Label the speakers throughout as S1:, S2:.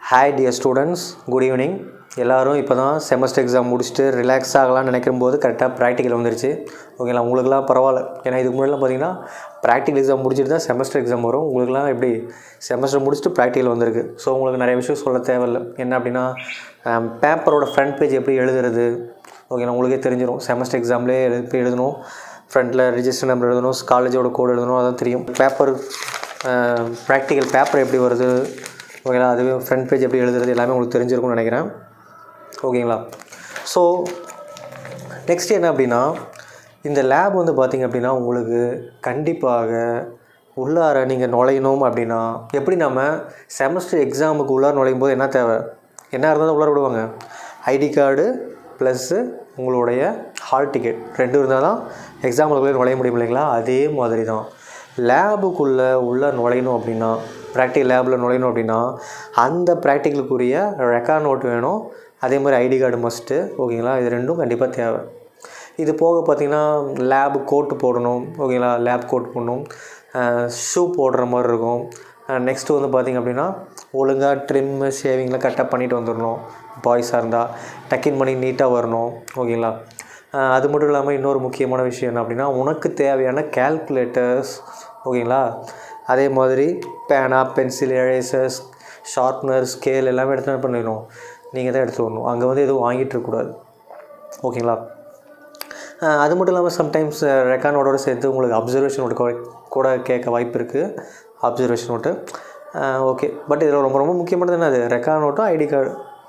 S1: hi dear students good evening எல்லோரும் இப்போ தான் செமஸ்டர் எக்ஸாம் முடிச்சுட்டு ரிலாக்ஸ் ஆகலாம்னு நினைக்கும் போது கரெக்டாக ப்ராக்டிக்கல் வந்துருச்சு ஓகேங்களா உங்களுக்குலாம் பரவாயில்ல ஏன்னா இதுக்கு முன்னாடிலாம் பார்த்தீங்கன்னா ப்ராக்டிக்கல் எக்ஸாம் முடிச்சுட்டு தான் செமஸ்டர் எக்ஸாம் வரும் உங்களுக்குலாம் எப்படி செமஸ்டர் முடிச்சுட்டு ப்ராக்டிக்கல் வந்திருக்கு ஸோ உங்களுக்கு நிறைய விஷயம் சொல்ல தேவையில்லை என்ன அப்படின்னா பேப்பரோட ஃப்ரண்ட் பேஜ் எப்படி எழுதுறது ஓகேங்களா உங்களுக்கே தெரிஞ்சிடும் செமஸ்டர் எக்ஸாம்லேயே எழு எப்படி எழுதணும் ஃப்ரண்ட்டில் ரிஜிஸ்டர் நம்பர் எழுதணும் காலேஜோட கோட் எழுதணும் அதான் தெரியும் பேப்பர் ப்ராக்டிக்கல் பேப்பர் எப்படி வருது ஓகேங்களா அதுவே ஃப்ரண்ட் பேஜ் எப்படி எழுதுறது எல்லாமே உங்களுக்கு தெரிஞ்சிருக்கும்னு நினைக்கிறேன் ஓகேங்களா ஸோ நெக்ஸ்ட் என்ன அப்படின்னா இந்த லேப் வந்து பார்த்திங்க அப்படின்னா உங்களுக்கு கண்டிப்பாக உள்ளார நீங்கள் நுழையணும் அப்படின்னா எப்படி நம்ம செமஸ்டர் எக்ஸாமுக்கு உள்ளார நுழையும் போது என்ன தேவை என்ன இருந்தால் உள்ளார விடுவாங்க ஐடி கார்டு ப்ளஸ்ஸு உங்களுடைய ஹால் டிக்கெட் ரெண்டும் இருந்தால் தான் எக்ஸாமுக்குள்ளே நுழைய முடியும் இல்லைங்களா அதே மாதிரி தான் லேபுக்குள்ளே உள்ளே நுழையணும் அப்படின்னா ப்ராக்டிக்கல் லேபில் நுழையணும் அப்படின்னா அந்த ப்ராக்டிக்கலுக்குரிய ரெக்கார்ட் நோட் வேணும் அதே மாதிரி ஐடி கார்டு மஸ்ட்டு ஓகேங்களா இது ரெண்டும் கண்டிப்பாக தேவை இது போக பார்த்திங்கன்னா லேப் கோட்டு போடணும் ஓகேங்களா லேப் கோட் போடணும் ஷூ போடுற மாதிரி இருக்கும் நெக்ஸ்ட்டு வந்து பார்த்திங்க அப்படின்னா ஒழுங்காக ட்ரிம்மு ஷேவிங்லாம் கரெக்டாக பண்ணிட்டு வந்துடணும் பாய்ஸாக இருந்தால் டக்கின் பண்ணி நீட்டாக வரணும் ஓகேங்களா அது மட்டும் இல்லாமல் இன்னொரு முக்கியமான விஷயம் என்ன அப்படின்னா உனக்கு தேவையான கேல்குலேட்டர்ஸ் ஓகேங்களா அதே மாதிரி பேனா பென்சில் எரேசர்ஸ் ஷார்ப்னர் ஸ்கேல் எல்லாமே எடுத்து என்ன பண்ணிடணும் நீங்கள் தான் எடுத்து வரணும் அங்கே வந்து எதுவும் வாங்கிட்டு இருக்கக்கூடாது ஓகேங்களா அது மட்டும் இல்லாமல் சம்டைம்ஸ் ரெக்கார்ட் நோட்டோட சேர்த்து உங்களுக்கு அப்சர்வேஷன் நோட்டு கூட கேட்க வாய்ப்பு இருக்குது அப்சர்வேஷன் நோட்டு ஓகே பட் இதில் ரொம்ப ரொம்ப முக்கியமானது என்ன அது ரெக்கார்ட் நோட்டும் ஐடி கார்டு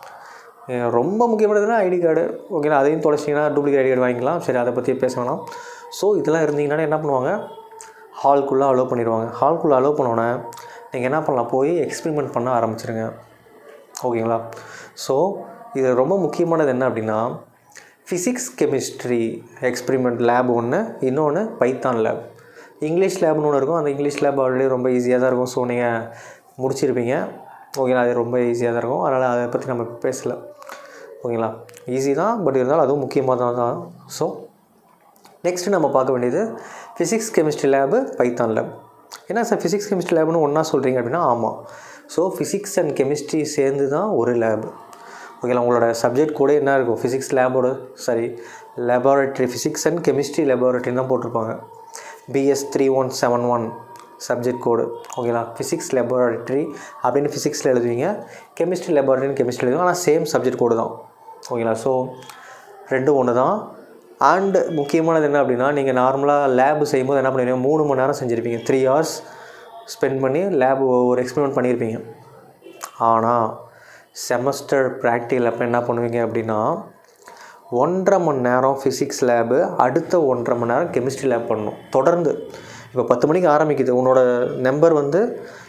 S1: ரொம்ப முக்கியமானதுன்னா ஐடி கார்டு ஓகேங்களா அதையும் தொலைச்சிங்கன்னா டூப்ளிகேட் ஐடி கார்டு வாங்கிக்கலாம் சரி அதை பற்றி பேச வேணாம் ஸோ இதெல்லாம் இருந்தீங்கன்னா என்ன பண்ணுவாங்க ஹால்குள்ளே அலோவ் பண்ணிடுவாங்க ஹால்குள்ளே அலோவ் பண்ணோன்னே நீங்கள் என்ன பண்ணலாம் போய் எக்ஸ்பெரிமெண்ட் பண்ண ஆரம்பிச்சிருங்க ஓகேங்களா ஸோ இது ரொம்ப முக்கியமானது என்ன அப்படின்னா ஃபிசிக்ஸ் கெமிஸ்ட்ரி எக்ஸ்பெரிமெண்ட் லேப் ஒன்று இன்னொன்று பைத்தான் லேப் இங்கிலீஷ் லேப்னு ஒன்று இருக்கும் அந்த இங்கிலீஷ் லேப் ஆல்ரெடி ரொம்ப ஈஸியாக தான் இருக்கும் ஸோ நீங்கள் முடிச்சிருப்பீங்க ஓகேங்களா அது ரொம்ப ஈஸியாக தான் இருக்கும் அதனால் அதை பற்றி நம்ம பேசலை ஓகேங்களா ஈஸி தான் பட் இருந்தாலும் அதுவும் முக்கியமாக தான் தான் ஸோ நெக்ஸ்ட்டு நம்ம பார்க்க வேண்டியது physics chemistry lab python lab என்ன சார் ஃபிசிக்ஸ் கெமிஸ்ட்ரி லேப்னு ஒன்றா சொல்கிறீங்க அப்படின்னா ஆமாம் ஸோ ஃபிசிக்ஸ் அண்ட் கெமிஸ்ட்ரி சேர்ந்து தான் ஒரு லேப் ஓகேங்களா உங்களோட சப்ஜெக்ட் கூட என்ன இருக்கும் ஃபிசிக்ஸ் லேபோட sorry laboratory physics and chemistry laboratory தான் போட்டிருப்பாங்க BS three one seven one subject code ஓகேங்களா ஃபிசிக்ஸ் லெபார்ட்ரி அப்படின்னு ஃபிசிக்ஸில் எழுதுவீங்க கெமிஸ்ட்ரி லெபார்ட்ரின்னு கெமிஸ்ட்ரி எழுதுவீங்க ஆனால் சேம் சப்ஜெக்ட் கோடு தான் ஓகேங்களா ஸோ ரெண்டும் ஒன்று தான் அண்டு முக்கியமானது என்ன அப்படின்னா நீங்கள் நார்மலாக லேபு செய்யும்போது என்ன பண்ணுவீங்க மூணு மணி நேரம் செஞ்சுருப்பீங்க த்ரீ ஹவர்ஸ் ஸ்பெண்ட் பண்ணி லேப் ஒரு எக்ஸ்பெரிமெண்ட் பண்ணியிருப்பீங்க ஆனால் செமஸ்டர் ப்ராக்டிக்கல் அப்போ என்ன பண்ணுவீங்க அப்படின்னா ஒன்றரை மணி நேரம் ஃபிசிக்ஸ் லேபு அடுத்த ஒன்றரை மணி நேரம் கெமிஸ்ட்ரி லேப் பண்ணணும் தொடர்ந்து இப்போ பத்து மணிக்கு ஆரம்பிக்குது உன்னோட நம்பர் வந்து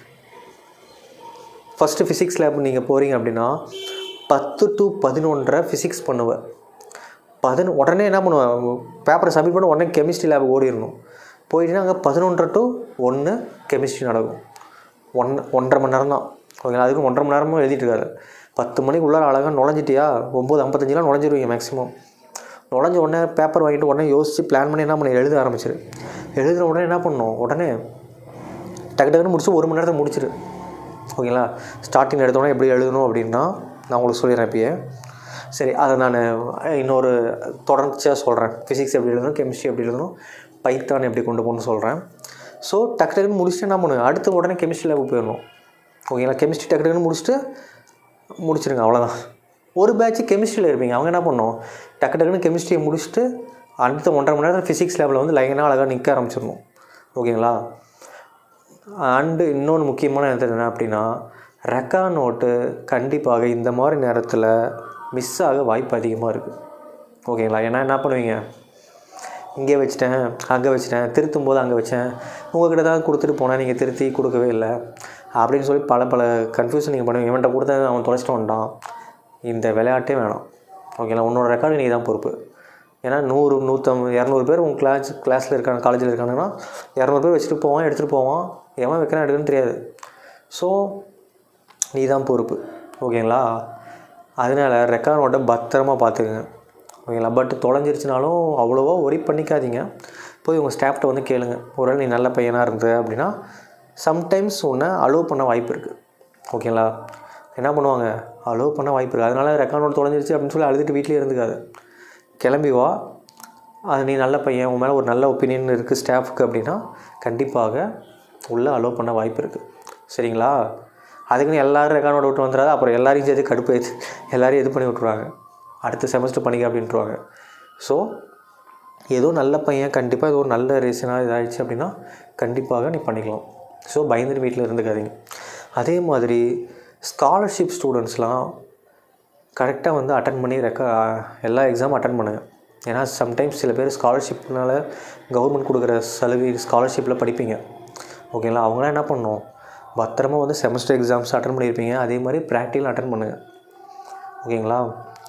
S1: ஃபஸ்ட்டு ஃபிசிக்ஸ் லேப் நீங்கள் போகிறீங்க அப்படின்னா பத்து டு பதினொன்றரை ஃபிசிக்ஸ் பண்ணுவேன் பதினொ உடனே என்ன பண்ணுவேன் பேப்பரை சப்மிட் பண்ண உடனே கெமிஸ்ட்ரி லேப் ஓடிடணும் போயிட்டுனா அங்கே பதினொன்றரை டு ஒன்று கெமிஸ்ட்ரி நடக்கும் ஒன் ஒன்றரை மணி நேரம் தான் ஓகேங்களா அதுக்கு ஒன்றரை மணி நேரமும் எழுதிட்டு இருக்காரு பத்து மணிக்கு உள்ளார அழகாக நுழைஞ்சிட்டியா ஒம்பது ஐம்பத்தஞ்சுலாம் நுழைஞ்சிருவீங்க மேக்ஸிமம் நுழைஞ்ச உடனே பேப்பர் வாங்கிட்டு உடனே யோசித்து பிளான் பண்ணி என்ன பண்ணி எழுத ஆரம்பிச்சிரு எழுதுன உடனே என்ன பண்ணணும் உடனே டக்கு டக்குன்னு முடிச்சு ஒரு மணி நேரத்தை முடிச்சிரு ஓகேங்களா ஸ்டார்டிங் எடுத்தோடனே எப்படி எழுதணும் அப்படின்னா நான் உங்களுக்கு சொல்லிடுறேன் இப்பயே சரி அதை நான் இன்னொரு தொடர்ச்சியாக சொல்கிறேன் ஃபிசிக்ஸ் எப்படி எழுதணும் கெமிஸ்ட்ரி எப்படி எழுதணும் பைத்தான் எப்படி கொண்டு போகணும்னு சொல்கிறேன் ஸோ டக்கு டக்குன்னு முடிச்சுட்டு என்ன பண்ணுங்க அடுத்த உடனே கெமிஸ்ட்ரி லேபுக்கு போயிடணும் ஓகேங்களா கெமிஸ்ட்ரி டக்கு டக்குன்னு முடிச்சுட்டு முடிச்சிருங்க அவ்வளோதான் ஒரு பேட்ச் கெமிஸ்ட்ரியில் இருப்பீங்க அவங்க என்ன பண்ணணும் டக்கு டக்குன்னு கெமிஸ்ட்ரியை முடிச்சுட்டு அடுத்த ஒன்றரை மணி நேரம் ஃபிசிக்ஸ் லேபில் வந்து லைனாக அழகாக நிற்க ஆரம்பிச்சிடணும் ஓகேங்களா அண்டு இன்னொன்று முக்கியமான நேரத்தில் என்ன அப்படின்னா ரெக்கா நோட்டு கண்டிப்பாக இந்த மாதிரி நேரத்தில் மிஸ் ஆக வாய்ப்பு அதிகமாக இருக்குது ஓகேங்களா ஏன்னா என்ன பண்ணுவீங்க இங்கே வச்சிட்டேன் அங்கே வச்சிட்டேன் திருத்தும் போது அங்கே வச்சேன் உங்கள்கிட்ட தான் கொடுத்துட்டு போனேன் நீங்கள் திருத்தி கொடுக்கவே இல்லை அப்படின்னு சொல்லி பல பல கன்ஃபியூஷன் நீங்கள் பண்ணுவீங்க இவன்ட்ட கொடுத்த அவன் தொலைச்சிட்டு வந்துட்டான் இந்த விளையாட்டே வேணாம் ஓகேங்களா உன்னோட ரெக்கார்டு நீ தான் பொறுப்பு ஏன்னா நூறு நூற்றம்பது இரநூறு பேர் உங்கள் கிளாஸ் கிளாஸில் இருக்காங்க காலேஜில் இருக்காங்கன்னா இரநூறு பேர் வச்சுட்டு போவான் எடுத்துகிட்டு போவான் எவன் வைக்கிறான் எடுக்குன்னு தெரியாது ஸோ நீ தான் பொறுப்பு ஓகேங்களா அதனால் ரெக்கார்ட் நோட்டை பத்திரமா பார்த்துக்குங்க ஓகேங்களா பட் தொலைஞ்சிருச்சுனாலும் அவ்வளோவா ஒரி பண்ணிக்காதீங்க போய் உங்கள் ஸ்டாஃப்ட்ட வந்து கேளுங்க ஒருவேளை நீ நல்ல பையனாக இருந்த அப்படின்னா சம்டைம்ஸ் உன்னை அலோவ் பண்ண வாய்ப்பு இருக்குது ஓகேங்களா என்ன பண்ணுவாங்க அலோவ் பண்ண வாய்ப்பு இருக்குது அதனால ரெக்கார்ட் நோட் தொலைஞ்சிருச்சு அப்படின்னு சொல்லி அழுதுட்டு வீட்டிலே இருந்துக்காது கிளம்பி வா அது நீ நல்ல பையன் உன் மேலே ஒரு நல்ல ஒப்பீனியன் இருக்குது ஸ்டாஃப்க்கு அப்படின்னா கண்டிப்பாக உள்ளே அலோவ் பண்ண வாய்ப்பு இருக்குது சரிங்களா அதுக்குன்னு எல்லோரும் ரெக்கார்ட் நோட் விட்டு வந்துடாது அப்புறம் எல்லாரையும் சேர்த்து கடுப்பு ஏற்றி எல்லாரையும் இது பண்ணி விட்ருவாங்க அடுத்த செமஸ்டர் பண்ணிக்க அப்படின்ட்டுருவாங்க ஸோ ஏதோ நல்ல பையன் கண்டிப்பாக ஏதோ ஒரு நல்ல ரீசனாக இதாகிடுச்சு அப்படின்னா கண்டிப்பாக நீ பண்ணிக்கலாம் ஸோ பயந்துட்டு வீட்டில் இருந்துக்காதீங்க அதே மாதிரி ஸ்காலர்ஷிப் ஸ்டூடெண்ட்ஸ்லாம் கரெக்டாக வந்து அட்டன் பண்ணி ரெக்க எல்லா எக்ஸாம் அட்டன் பண்ணுங்கள் ஏன்னா சம்டைம்ஸ் சில பேர் ஸ்காலர்ஷிப்னால கவர்மெண்ட் கொடுக்குற சலுகை ஸ்காலர்ஷிப்பில் படிப்பீங்க ஓகேங்களா அவங்களாம் என்ன பண்ணணும் பத்திரமா வந்து செமஸ்டர் எக்ஸாம்ஸ் அட்டன் பண்ணியிருப்பீங்க அதே மாதிரி ப்ராக்டிக்கல் அட்டன் பண்ணுங்கள் ஓகேங்களா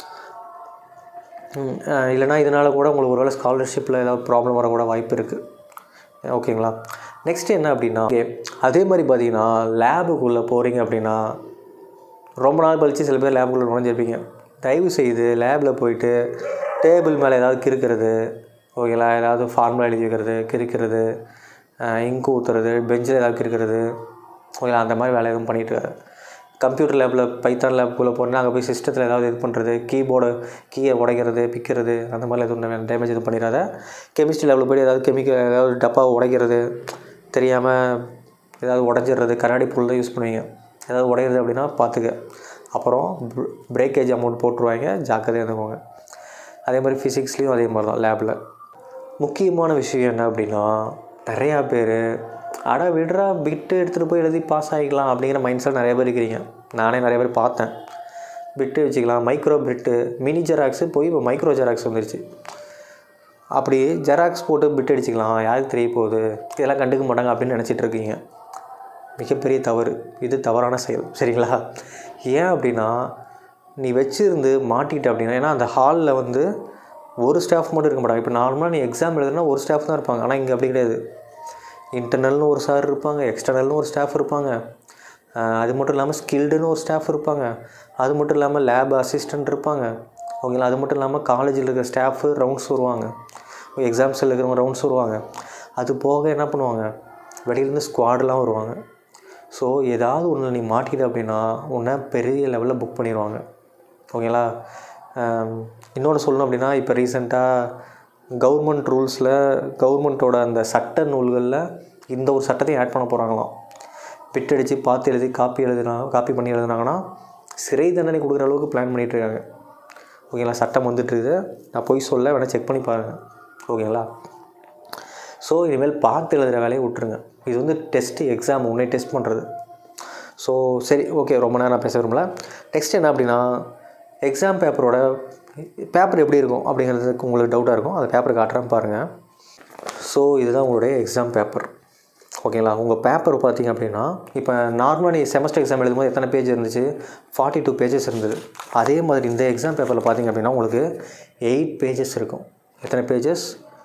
S1: ம், அஹ் இல்லைனா இதனால் கூட உங்களுக்கு ஒருவேளை ஸ்காலர்ஷிப்பில் ஏதாவது ப்ராப்ளம் வரக்கூட வாய்ப்பு இருக்குது ஓகேங்களா நெக்ஸ்ட் என்ன அப்படின்னா okay, அதே மாதிரி பார்த்தீங்கன்னா லேபுக்குள்ளே போகிறீங்க அப்படின்னா ரொம்ப நாள் கழிச்சு சில பேர் லேபுக்குள்ளே நுழைஞ்சிருப்பீங்க தயவு செய்து லேபில் போயிட்டு டேபிள் மேலே ஏதாவது கிறுக்கிறது ஓகேங்களா ஏதாவது ஃபார்முலா எழுதி வைக்கிறது கிறுக்கிறது இங்கு ஊற்றுறது பெஞ்சில் ஏதாவது கிறுக்கிறது ஓகேங்களா அந்த மாதிரி வேலை எதுவும் பண்ணிட்டு இருக்காது கம்ப்யூட்டர் லேபில் பைத்தான் லேப்புக்குள்ளே போனால் அங்கே போய் சிஸ்டத்தில் ஏதாவது இது பண்ணுறது கீபோர்டு கீயை உடைக்கிறது பிக்கிறது அந்த மாதிரி எதுவும் டேமேஜ் எதுவும் பண்ணிடாத கெமிஸ்ட்ரி லேபில் போய் ஏதாவது கெமிக்கல் ஏதாவது டப்பாவை உடைக்கிறது தெரியாமல் ஏதாவது உடஞ்சிடுறது கண்ணாடி பொருள் தான் யூஸ் பண்ணுவீங்க ஏதாவது உடையிறது அப்படின்னா பார்த்துக்க அப்புறம் பிரேக்கேஜ் அமௌண்ட் போட்டுருவாங்க ஜாக்கிரதையாக இருந்துக்கோங்க அதே மாதிரி ஃபிசிக்ஸ்லேயும் அதே மாதிரி தான் லேபில் முக்கியமான விஷயம் என்ன அப்படின்னா நிறையா பேர் அட விடுறா பிட்டு எடுத்துகிட்டு போய் எழுதி பாஸ் ஆகிக்கலாம் அப்படிங்கிற மைண்ட் செட் நிறைய பேர் இருக்கிறீங்க நானே நிறைய பேர் பார்த்தேன் பிட்டு வச்சுக்கலாம் மைக்ரோ பிட்டு மினி ஜெராக்ஸு போய் இப்போ மைக்ரோ ஜெராக்ஸ் வந்துருச்சு அப்படி ஜெராக்ஸ் போட்டு பிட் அடிச்சுக்கலாம் யாருக்கு தெரிய போகுது இதெல்லாம் கண்டுக்க மாட்டாங்க அப்படின்னு நினச்சிட்டு இருக்கீங்க மிகப்பெரிய தவறு இது தவறான செயல் சரிங்களா ஏன் அப்படின்னா நீ வச்சிருந்து மாட்டிக்கிட்ட அப்படின்னா ஏன்னா அந்த ஹாலில் வந்து ஒரு ஸ்டாஃப் மட்டும் இருக்க மாட்டாங்க இப்போ நார்மலாக நீ எக்ஸாம் எழுதுனா ஒரு ஸ்டாஃப் தான் இருப்பாங்க ஆனால் இங்கே அப்படி கிடையாது இன்டர்னல்னு ஒரு சார் இருப்பாங்க எக்ஸ்டர்னல்னு ஒரு ஸ்டாஃப் இருப்பாங்க ஆஹ் அது மட்டும் இல்லாமல் ஸ்கில்டுன்னு ஒரு ஸ்டாஃப் இருப்பாங்க அது மட்டும் இல்லாமல் லேப் அசிஸ்டன்ட் இருப்பாங்க ஓகேங்களா அது மட்டும் இல்லாமல் காலேஜில் இருக்கிற ஸ்டாஃபு ரவுண்ட்ஸ் வருவாங்க எக்ஸாம்ஸில் இருக்கிறவங்க ரவுண்ட்ஸ் வருவாங்க அது போக என்ன பண்ணுவாங்க வெளியிலேருந்து ஸ்குவாடெலாம் வருவாங்க ஸோ ஏதாவது ஒன்று நீ மாட்டிக்கிட்ட அப்படின்னா உன்னை பெரிய லெவலில் புக் பண்ணிடுவாங்க ஓகேங்களா இன்னொன்று சொல்லணும் அப்படின்னா இப்போ ரீசெண்டாக கவர்மெண்ட் ரூல்ஸில் கவர்மெண்ட்டோட அந்த சட்ட நூல்களில் இந்த ஒரு சட்டத்தையும் ஆட் பண்ண போகிறாங்களாம் பிட் அடித்து பார்த்து எழுதி காப்பி எழுதுனா காப்பி பண்ணி எழுதுனாங்கன்னா சிறை தண்டனை கொடுக்குற அளவுக்கு பிளான் பண்ணிகிட்டு இருக்காங்க ஓகேங்களா சட்டம் வந்துட்டுருக்குது நான் போய் சொல்ல வேணால் செக் பண்ணி பாருங்கள் ஓகேங்களா ஸோ இனிமேல் பார்த்து எழுதுகிற வேலையை விட்டுருங்க இது வந்து டெஸ்ட்டு எக்ஸாம் உன்னை டெஸ்ட் பண்ணுறது ஸோ சரி ஓகே ரொம்ப நேரம் நான் பேச விரும்பல நெக்ஸ்ட் என்ன அப்படின்னா எக்ஸாம் பேப்பரோட பேப்பர் எப்படி இருக்கும் அப்படிங்கிறதுக்கு உங்களுக்கு டவுட்டாக இருக்கும் அந்த பேப்பர் காட்டுறேன் பாருங்கள் ஸோ இதுதான் உங்களுடைய எக்ஸாம் பேப்பர் ஓகேங்களா உங்கள் பேப்பர் பார்த்தீங்க அப்படின்னா இப்போ நார்மலாக நீ செமஸ்டர் எக்ஸாம் எழுதும்போது எத்தனை பேஜ் இருந்துச்சு ஃபார்ட்டி டூ பேஜஸ் இருந்தது அதே மாதிரி இந்த எக்ஸாம் பேப்பரில் பார்த்தீங்க அப்படின்னா உங்களுக்கு எயிட் பேஜஸ் இருக்கும் எத்தனை பேஜஸ்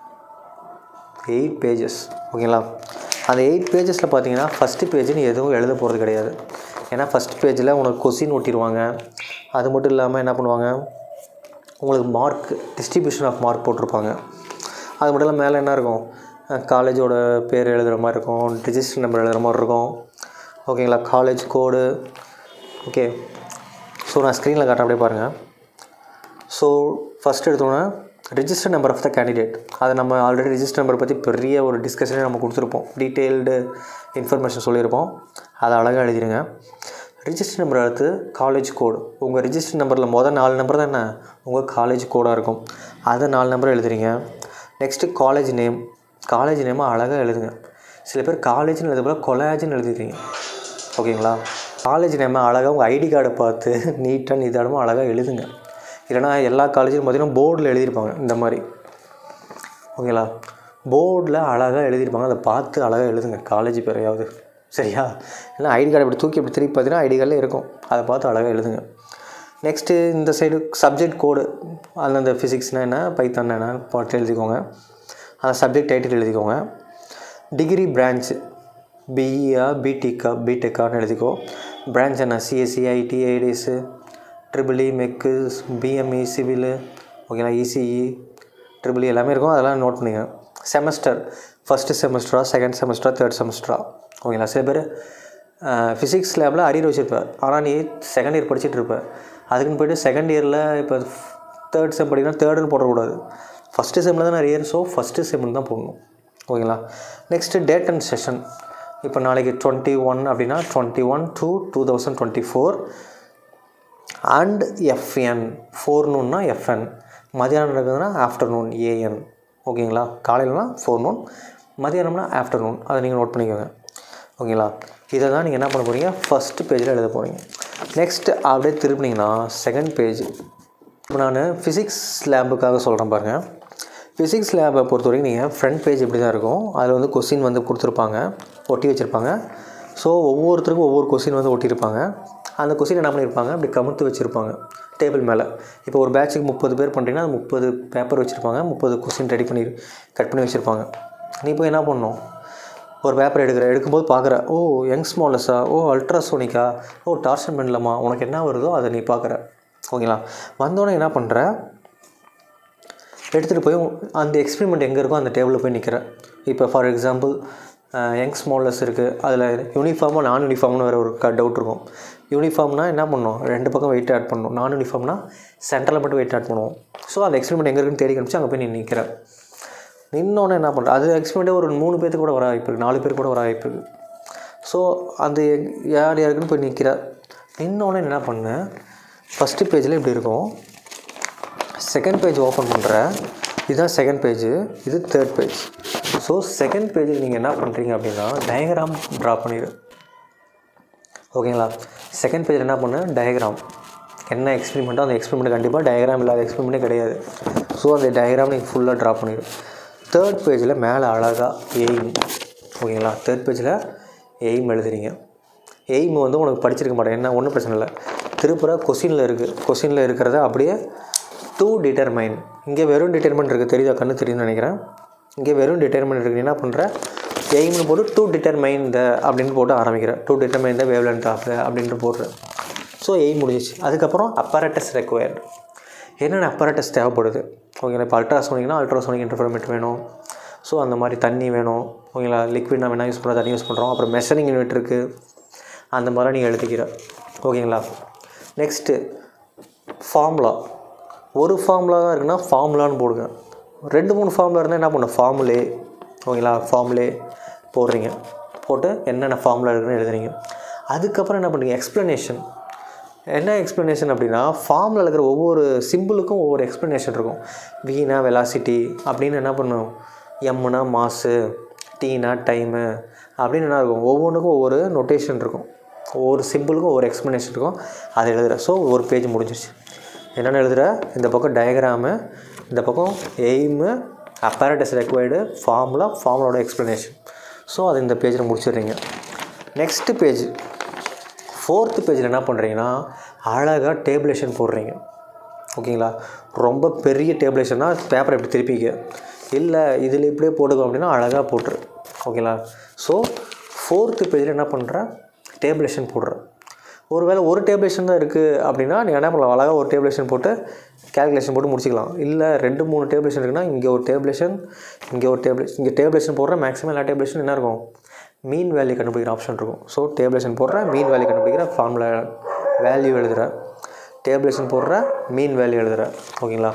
S1: எயிட் பேஜஸ் ஓகேங்களா அந்த எயிட் பேஜஸில் பார்த்தீங்கன்னா ஃபஸ்ட்டு பேஜ் நீ எதுவும் எழுத போகிறது கிடையாது ஏன்னா ஃபஸ்ட் பேஜில் உனக்கு கொஸ்டின் ஒட்டிடுவாங்க அது மட்டும் இல்லாமல் என்ன பண்ணுவாங்க உங்களுக்கு மார்க் டிஸ்ட்ரிபியூஷன் ஆஃப் மார்க் போட்டிருப்பாங்க அது மட்டும் இல்லாமல் மேலே என்ன இருக்கும் காலேஜோட பேர் எழுதுகிற மாதிரி இருக்கும் ரிஜிஸ்டர் நம்பர் எழுதுகிற மாதிரி இருக்கும் ஓகேங்களா காலேஜ் கோடு ஓகே ஸோ நான் ஸ்க்ரீனில் காட்டுறேன் அப்படியே பாருங்கள் ஸோ ஃபஸ்ட் எடுத்தோன்னே register number of the candidate அதை நம்ம ஆல்ரெடி ரிஜிஸ்டர் நம்பர் பற்றி பெரிய ஒரு டிஸ்கஷனே நம்ம கொடுத்துருப்போம் டீட்டெயில்டு இன்ஃபர்மேஷன் சொல்லியிருப்போம் அதை அழகாக எழுதிடுங்க ரிஜிஸ்டர் நம்பர் அடுத்து காலேஜ் கோடு உங்கள் ரிஜிஸ்டர் நம்பரில் மொதல் நாலு நம்பர் தான் என்ன உங்கள் காலேஜ் கோடாக இருக்கும் அதை நாலு நம்பர் எழுதுறீங்க நெக்ஸ்ட்டு காலேஜ் நேம் காலேஜ் நேமை அழகாக எழுதுங்க சில பேர் காலேஜ்னு எழுத போல கொலேஜ்னு எழுதிடுறீங்க ஓகேங்களா காலேஜ் நேமை அழகாக உங்கள் ஐடி கார்டை பார்த்து நீட்டாக நிதானமாக அழகாக எழுதுங்க இல்லைனா எல்லா காலேஜிலும் பார்த்தீங்கன்னா போர்டில் எழுதியிருப்பாங்க இந்த மாதிரி ஓகேங்களா போர்டில் அழகாக எழுதியிருப்பாங்க அதை பார்த்து அழகாக எழுதுங்க காலேஜ் பேரையாவது சரியா இல்லை ஐடி கார்டு இப்படி தூக்கி இப்படி திருப்பி பார்த்தீங்கன்னா ஐடி கார்டில் இருக்கும் அதை பார்த்து அழகாக எழுதுங்க நெக்ஸ்ட்டு இந்த சைடு சப்ஜெக்ட் கோடு அதில் இந்த ஃபிசிக்ஸ்னால் என்ன பைத்தான் என்ன பார்த்து எழுதிக்கோங்க அந்த சப்ஜெக்ட் டைட்டில் எழுதிக்கோங்க டிகிரி பிரான்ச் பிஇஆ பிடிக்கா பிடெக்கான்னு எழுதிக்கோ பிரான்ச் என்ன சிஎஸ்சி ஐடி ஐடிஎஸ்ஸு triple E mech BME civil ஓகேங்களா இசிஇ ட்ரிபிள் எல்லாமே இருக்கும் அதெல்லாம் நோட் பண்ணிங்க செமஸ்டர் ஃபஸ்ட்டு செமஸ்டரா செகண்ட் செமஸ்டரா தேர்ட் செமஸ்டரா ஓகேங்களா சில பேர் ஃபிசிக்ஸ் லேபில் அரியர் வச்சுருப்ப ஆனால் நீ செகண்ட் இயர் படிச்சுட்டு இருப்ப அதுக்குன்னு போயிட்டு செகண்ட் இயரில் இப்போ தேர்ட் செம் படிக்கணும் தேர்டுன்னு போடக்கூடாது ஃபஸ்ட்டு செம்மில் தான் அரியர் ஸோ ஃபஸ்ட்டு செம்மில் தான் போடணும் ஓகேங்களா நெக்ஸ்ட்டு டேட் அண்ட் செஷன் இப்போ நாளைக்கு டுவெண்ட்டி ஒன் அப்படின்னா twenty one two two thousand twenty four and FN ஃபோர்னூன்னா எஃப்என் மதியானம் நடக்குதுன்னா ஆஃப்டர்நூன் ஏஎன் ஓகேங்களா காலையிலனா ஃபோர்நூன் மதியானம்னா ஆஃப்டர்நூன் அதை நீங்கள் நோட் பண்ணிக்கோங்க ஓகேங்களா இதை தான் நீங்கள் என்ன பண்ண போகிறீங்க ஃபஸ்ட்டு பேஜில் எழுத போகிறீங்க நெக்ஸ்ட் அப்படியே திருப்பினீங்கன்னா செகண்ட் பேஜ் இப்போ நான் ஃபிசிக்ஸ் லேபுக்காக சொல்கிறேன் பாருங்கள் ஃபிசிக்ஸ் லேபை பொறுத்த வரைக்கும் நீங்கள் ஃப்ரண்ட் பேஜ் இப்படி தான் இருக்கும் அதில் வந்து கொஸ்டின் வந்து கொடுத்துருப்பாங்க ஒட்டி வச்சுருப்பாங்க ஸோ ஒவ்வொருத்தருக்கும் ஒவ்வொரு கொஸ்டின் வந்து ஒட்டியிருப்பாங்க அந்த கொஸ்டின் என்ன பண்ணியிருப்பாங்க அப்படி கமுத்து வச்சுருப்பாங்க டேபிள் மேலே இப்போ ஒரு பேட்சுக்கு முப்பது பேர் பண்ணுறீங்கன்னா அது முப்பது பேப்பர் வச்சுருப்பாங்க முப்பது கொஸ்டின் ரெடி பண்ணி கட் பண்ணி வச்சுருப்பாங்க நீ போய் என்ன பண்ணணும் ஒரு பேப்பர் எடுக்கிற எடுக்கும்போது பார்க்குற ஓ யங் ஸ்மாலஸா ஓ அல்ட்ராசோனிக்கா ஓ டார்சன் பண்ணலமா உனக்கு என்ன வருதோ அதை நீ பார்க்குற ஓகேங்களா வந்தோடனே என்ன பண்ணுற எடுத்துகிட்டு போய் அந்த எக்ஸ்பெரிமெண்ட் எங்கே இருக்கோ அந்த டேபிளில் போய் நிற்கிற இப்போ ஃபார் எக்ஸாம்பிள் யங் ஸ்மால்லஸ் இருக்குது அதில் யூனிஃபார்மாக நான் யூனிஃபார்ம்னு வேறு ஒரு க டவுட் இருக்கும் யூனிஃபார்ம்னா என்ன பண்ணணும் ரெண்டு பக்கம் வெயிட் ஆட் பண்ணணும் நான் யூனிஃபார்ம்னா சென்டரில் மட்டும் வெயிட் ஆட் பண்ணுவோம் ஸோ அந்த எக்ஸ்பெரிமெண்ட் எங்கே இருக்குன்னு தேடி கணிச்சு அங்கே போய் நீ நிற்கிற நின்னோன்னே என்ன பண்ணுற அது எக்ஸ்பெரிமெண்ட்டே ஒரு மூணு பேருக்கு கூட வர வாய்ப்பு இருக்குது நாலு பேர் கூட வர வாய்ப்பு இருக்குது ஸோ அந்த யார் யாருக்குன்னு போய் நிற்கிற நின்னோடனே என்ன பண்ணு ஃபஸ்ட்டு பேஜில் இப்படி இருக்கும் செகண்ட் பேஜ் ஓப்பன் பண்ணுற இதுதான் செகண்ட் பேஜ் இது தேர்ட் பேஜ் ஸோ செகண்ட் பேஜில் நீங்கள் என்ன பண்ணுறீங்க அப்படின்னா டயக்ராம் ட்ரா பண்ணிடு ஓகேங்களா செகண்ட் பேஜில் என்ன பண்ணு டயக்ராம் என்ன எக்ஸ்பெரிமெண்ட்டோ அந்த எக்ஸ்பெரிமெண்ட் கண்டிப்பாக டயக்ராம் இல்லாத எக்ஸ்பெரிமெண்ட்டே கிடையாது ஸோ அந்த டயக்ராம் நீங்கள் ஃபுல்லாக ட்ரா பண்ணிடு தேர்ட் பேஜில் மேலே அழகாக எய்ம் ஓகேங்களா தேர்ட் பேஜில் எய்ம் எழுதுறீங்க எய்ம் வந்து உனக்கு படிச்சிருக்க மாட்டேன் என்ன ஒன்றும் பிரச்சனை இல்லை திருப்புற கொஸ்டினில் இருக்குது கொஸ்டினில் இருக்கிறத அப்படியே டூ டிட்டர்மைன் இங்கே வெறும் டிட்டர்மெண்ட் இருக்குது தெரியுதா கண்ணு தெரியும்னு நினைக்கிறேன் இங்கே வெறும் டிட்டர்மெண்ட் இருக்குது நீ என்ன பண்ணுற எய்ம்னு போட்டு டூ டிட்டர்மைன் த அப்படின்னு போட்டு ஆரம்பிக்கிறேன் to determine the wave length of the அப்படின்ட்டு போடுறேன் ஸோ எய்ம் முடிஞ்சிச்சு அதுக்கப்புறம் அப்பரட்டஸ் ரெக்வயர்டு என்னென்ன அப்பரட்டஸ் தேவைப்படுது ஓகேங்களா இப்போ அல்ட்ராசோனிக்னா அல்ட்ராசோனிக் இன்டர்ஃபர்மேட் வேணும் ஸோ அந்த மாதிரி தண்ணி வேணும் ஓகேங்களா லிக்விட் நம்ம என்ன யூஸ் பண்ணுறோம் தண்ணி யூஸ் பண்ணுறோம் அப்புறம் மெஷரிங் யூனிட் இருக்குது அந்த மாதிரிலாம் நீங்கள் எழுதிக்கிற ஓகேங்களா நெக்ஸ்ட்டு ஃபார்முலா ஒரு ஃபார்முலா தான் இருக்குன்னா ஃபார்முலான்னு போடுங்க ரெண்டு மூணு ஃபார்முலா இருந்தால் என்ன பண்ணும் ஃபார்முலே ஓகேங்களா ஃபார்முலே போடுறீங்க போட்டு என்னென்ன ஃபார்முலா இருக்குன்னு எழுதுறீங்க அதுக்கப்புறம் என்ன பண்ணுறீங்க எக்ஸ்ப்ளனேஷன் என்ன எக்ஸ்ப்ளனேஷன் அப்படின்னா ஃபார்மில் இருக்கிற ஒவ்வொரு சிம்பிளுக்கும் ஒவ்வொரு எக்ஸ்ப்ளனேஷன் இருக்கும் வீணா வெலாசிட்டி அப்படின்னு என்ன பண்ணும் எம்முனா மாசு டீனா டைமு அப்படின்னு என்ன இருக்கும் ஒவ்வொன்றுக்கும் ஒவ்வொரு நொட்டேஷன் இருக்கும் ஒவ்வொரு சிம்பிளுக்கும் ஒவ்வொரு எக்ஸ்ப்ளனேஷன் இருக்கும் அதை எழுதுகிற ஸோ ஒரு பேஜ் முடிஞ்சிருச்சு என்னென்ன எழுதுகிற இந்த பக்கம் டயக்ராமு இந்த பக்கம் எய்மு அப்பேரட்டஸ் ரெக்வயர்டு ஃபார்முலா ஃபார்முலாவோட எக்ஸ்ப்ளனேஷன் ஸோ அது இந்த பேஜில் முடிச்சிடுறீங்க நெக்ஸ்ட்டு பேஜ் ஃபோர்த்து பேஜில் என்ன பண்ணுறீங்கன்னா அழகாக டேபிளேஷன் போடுறீங்க ஓகேங்களா ரொம்ப பெரிய டேபிளேஷன்னா பேப்பரை எப்படி திருப்பிக்க இல்லை இதில் இப்படியே போட்டுக்கோ அப்படின்னா அழகாக போட்டுரு ஓகேங்களா ஸோ ஃபோர்த்து பேஜில் என்ன பண்ணுற டேபிளேஷன் போடுற ஒருவேளை ஒரு டேபிளேஷன் தான் இருக்குது அப்படின்னா நீ என்ன பண்ணலாம் அழகாக ஒரு டேபிளேஷன் போட்டு கேல்குலேஷன் போட்டு முடிச்சிக்கலாம் இல்லை ரெண்டு மூணு டேபிளேஷன் இருக்குன்னா இங்கே ஒரு டேபிளேஷன் இங்கே ஒரு டேபிளேஷன் இங்கே டேபிளேஷன் போடுற மேக்ஸிமம் எல்லா டேபிளேஷன் என்ன இருக்கும் மீன் வேல்யூ கண்டுபிடிக்கிற ஆப்ஷன் இருக்கும் ஸோ டேபிளேஷன் போடுற மீன் வேல்யூ கண்டுபிடிக்கிற ஃபார்முலா வேல்யூ எழுதுகிற டேபிளேஷன் போடுற மீன் வேல்யூ எழுதுகிற ஓகேங்களா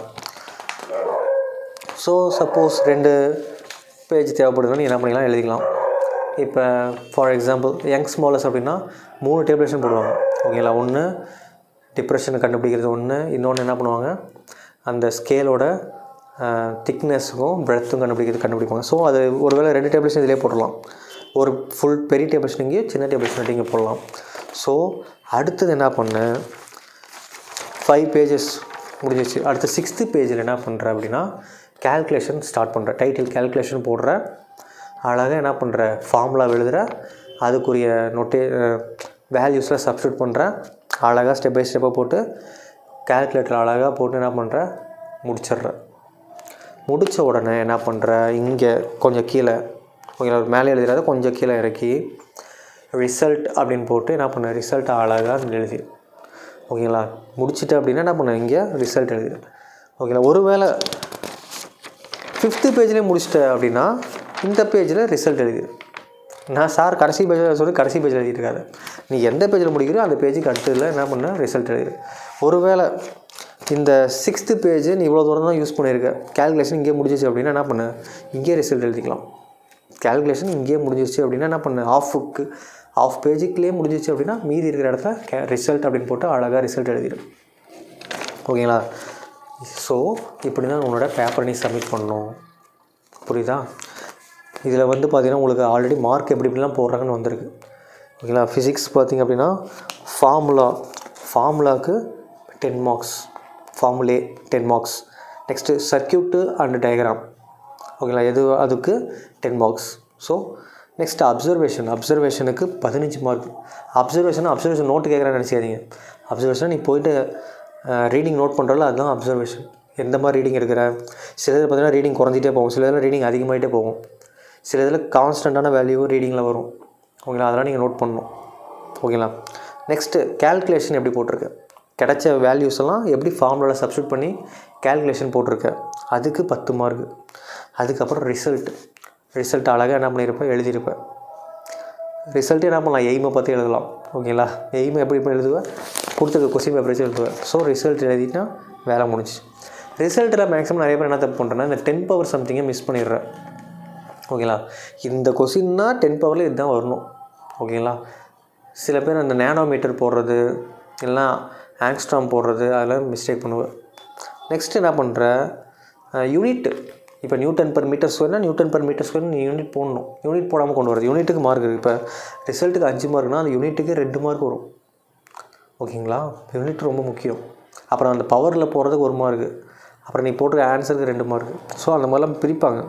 S1: ஸோ சப்போஸ் ரெண்டு பேஜ் தேவைப்படுதுன்னா நீ என்ன பண்ணிக்கலாம் எழுதிக்கலாம் இப்போ ஃபார் எக்ஸாம்பிள் யங் ஸ்மாலஸ் அப்படின்னா மூணு டேபிளேஷன் போடுவாங்க ஓகேங்களா ஒன்று டிப்ரெஷனை கண்டுபிடிக்கிறது ஒன்று இன்னொன்று என்ன பண்ணுவாங்க அந்த ஸ்கேலோட திக்னஸுக்கும் பிரெத்தும் கண்டுபிடிக்கிறது கண்டுபிடிப்பாங்க ஸோ அது ஒருவேளை ரெண்டு டேபிளேஷன் இதிலே போடலாம் ஒரு ஃபுல் பெரிய டேபிளேஷன் இங்கே சின்ன டேபிளேஷன் இங்கே போடலாம் ஸோ அடுத்தது என்ன பண்ணு ஃபைவ் பேஜஸ் முடிஞ்சிச்சு அடுத்த சிக்ஸ்த்து பேஜில் என்ன பண்ணுற அப்படின்னா கேல்குலேஷன் ஸ்டார்ட் பண்ணுற டைட்டில் கேல்குலேஷன் போடுற அழகாக என்ன பண்ணுற ஃபார்முலா எழுதுகிற அதுக்குரிய நொட்டே வேல்யூஸில் சப்ஸ்டியூட் பண்ணுற அழகாக ஸ்டெப் பை ஸ்டெப்பாக போட்டு கேல்குலேட்டர் அழகாக போட்டு என்ன பண்ணுற முடிச்சிடுற முடித்த உடனே என்ன பண்ணுற இங்கே கொஞ்சம் கீழே ஓகேங்களா மேலே எழுதுறத கொஞ்சம் கீழே இறக்கி ரிசல்ட் அப்படின்னு போட்டு என்ன பண்ண ரிசல்ட் அழகாக எழுதி ஓகேங்களா முடிச்சிட்டு அப்படின்னா என்ன பண்ண இங்கே ரிசல்ட் எழுதி ஓகேங்களா ஒருவேளை ஃபிஃப்த்து பேஜ்லேயே முடிச்சிட்ட அப்படின்னா இந்த பேஜில் ரிசல்ட் எழுதி நான் சார் கடைசி பேஜில் சொல்லி கடைசி பேஜில் எழுதிட்டு இருக்காரு நீ எந்த பேஜில் முடிக்கிறியோ அந்த பேஜுக்கு அடுத்ததில் என்ன பண்ண ரிசல்ட் எழுது ஒருவேளை இந்த சிக்ஸ்த்து பேஜ் நீ இவ்வளோ தூரம் தான் யூஸ் பண்ணியிருக்க கேல்குலேஷன் இங்கே முடிஞ்சிச்சு அப்படின்னா என்ன பண்ணு இங்கேயே ரிசல்ட் எழுதிக்கலாம் கேல்குலேஷன் இங்கேயே முடிஞ்சிருச்சு அப்படின்னா என்ன பண்ணு ஆஃபுக்கு ஆஃப் பேஜுக்குள்ளேயே முடிஞ்சிச்சு அப்படின்னா மீதி இருக்கிற இடத்துல கே ரிசல்ட் அப்படின்னு போட்டு அழகாக ரிசல்ட் எழுதிடும் ஓகேங்களா ஸோ இப்படி தான் உன்னோட பேப்பரை நீ சப்மிட் பண்ணணும் புரியுதா இதில் வந்து பார்த்தீங்கன்னா உங்களுக்கு ஆல்ரெடி மார்க் எப்படி எப்படிலாம் போடுறாங்கன்னு வந்திருக்கு ஓகேங்களா ஃபிசிக்ஸ் பார்த்தீங்க அப்படின்னா ஃபார்முலா ஃபார்முலாவுக்கு ten marks formula ten marks next circuit and diagram ஓகேங்களா எது அதுக்கு ten marks so next observation அப்சர்வேஷனுக்கு பதினஞ்சு மார்க் அப்சர்வேஷன் அப்சர்வேஷன் நோட்டு கேட்குறான்னு நினச்சிக்காதீங்க அப்சர்வேஷன் நீ போயிட்டு ரீடிங் நோட் பண்ணுறல அதுதான் அப்சர்வேஷன் எந்த மாதிரி ரீடிங் எடுக்கிற சில இதில் பார்த்தீங்கன்னா ரீடிங் குறைஞ்சிட்டே போகும் சில இதில் ரீடிங் அதிகமாகிட்டே போகும் சில இதில் கான்ஸ்டண்ட்டான வேல்யூ ரீடிங்கில் வரும் ஓகேங்களா அதெல்லாம் நீங்கள் நோட் பண்ணணும் ஓகேங்களா நெக்ஸ்ட்டு கேல்குலேஷன் எப்படி போட்டிருக்கு கிடைச்ச வேல்யூஸ் எல்லாம் எப்படி ஃபார்முலாவில் சப்ஸ்டியூட் பண்ணி கேல்குலேஷன் போட்டிருக்க அதுக்கு பத்து மார்க் அதுக்கப்புறம் ரிசல்ட் ரிசல்ட் அழகாக என்ன பண்ணியிருப்பேன் எழுதியிருப்பேன் ரிசல்ட்டு என்ன பண்ணலாம் எய்மை பார்த்து எழுதலாம் ஓகேங்களா எய்மை எப்படி இப்போ எழுதுவேன் கொடுத்துருக்க கொஸ்டின் பேப்பர் வச்சு எழுதுவேன் ஸோ ரிசல்ட் எழுதிட்டா வேலை முடிஞ்சுச்சு ரிசல்ட்டில் மேக்ஸிமம் நிறைய பேர் என்ன தப்பு பண்ணுறேன்னா இந்த டென் பவர் சம்திங்கை மிஸ் பண்ணிடுறேன் ஓகேங்களா இந்த கொஸ்டின்னா டென் பவரில் இதுதான் வரணும் ஓகேங்களா சில பேர் அந்த நேனோமீட்டர் போடுறது இல்லைனா ஆங்ஸ்ட்ராம் போடுறது அதெல்லாம் மிஸ்டேக் பண்ணுவேன் நெக்ஸ்ட் என்ன பண்ணுற யூனிட் இப்போ நியூட்டன் பர் மீட்டர் ஸ்கொயர்னா நியூட்டன் பர் மீட்டர் ஸ்கொயர் நீ யூனிட் போடணும் யூனிட் போடாமல் கொண்டு வரது யூனிட்டுக்கு மார்க் இருக்குது இப்போ ரிசல்ட்டுக்கு அஞ்சு மார்க்னா அந்த யூனிட்டுக்கு ரெண்டு மார்க் வரும் ஓகேங்களா யூனிட் ரொம்ப முக்கியம் அப்புறம் அந்த பவரில் போகிறதுக்கு ஒரு மார்க்கு அப்புறம் நீ போட்டுற ஆன்சருக்கு ரெண்டு மார்க்கு ஸோ அந்த மாதிரிலாம் பிரிப்பாங்க